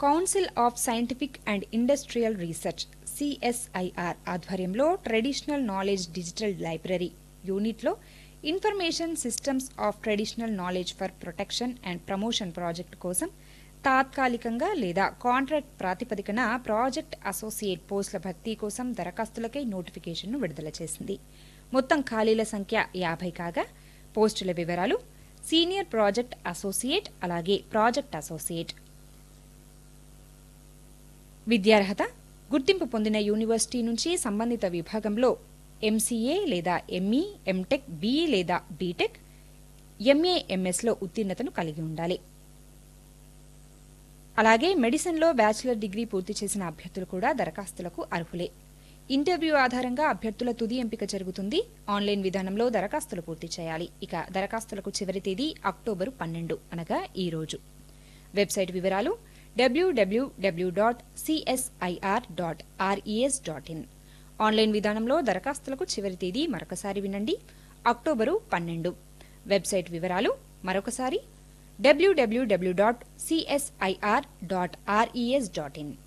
council of scientific and industrial research CSIR ఆధ్వర్యంలో traditional knowledge digital library యూనిట్లో information systems of traditional knowledge for protection and promotion project కోసం తాత్కాలికంగా లేదా contract ప్రాతిపదికన project associate పోస్టుల భర్తీ కోసం దరఖాస్తులకై నోటిఫికేషన్ను విడుదల చేసింది మొత్తం ఖాళీల సంఖ్య యాభై కాగా పోస్టుల వివరాలు సీనియర్ ప్రాజెక్ట్ అసోసియేట్ అలాగే ప్రాజెక్ట్ అసోసియేట్ విద్యార్హత గుర్తింపు పొందిన యూనివర్సిటీ నుంచి సంబంధిత విభాగంలో ఎంసీఏ లేదా ఎంఈ ఎంటెక్ బీఈ లేదా బీటెక్ ఎంఏ ఎంఎస్లో ఉత్తీర్ణతను కలిగి ఉండాలి అలాగే మెడిసిన్లో బ్యాచిలర్ డిగ్రీ పూర్తి చేసిన అభ్యర్థులు కూడా దరఖాస్తులకు అర్హులే ఇంటర్వ్యూ ఆధారంగా అభ్యర్థుల తుది ఎంపిక జరుగుతుంది ఆన్లైన్ విధానంలో దరఖాస్తులు పూర్తి చేయాలి ఇక దరఖాస్తులకు చివరి తేదీ అక్టోబరు పన్నెండు అనగా ఈ రోజు వెబ్సైట్ వివరాలు WWW dot CSIR dot RES dot in online విధానంలో దరఖాస్తులకు చివరి తేదీ మరొకసారి వినండి అక్టోబరు పన్నెండు వెబ్సైట్ వివరాలు మరొకసారి WWW dot CSIR dot RES dot in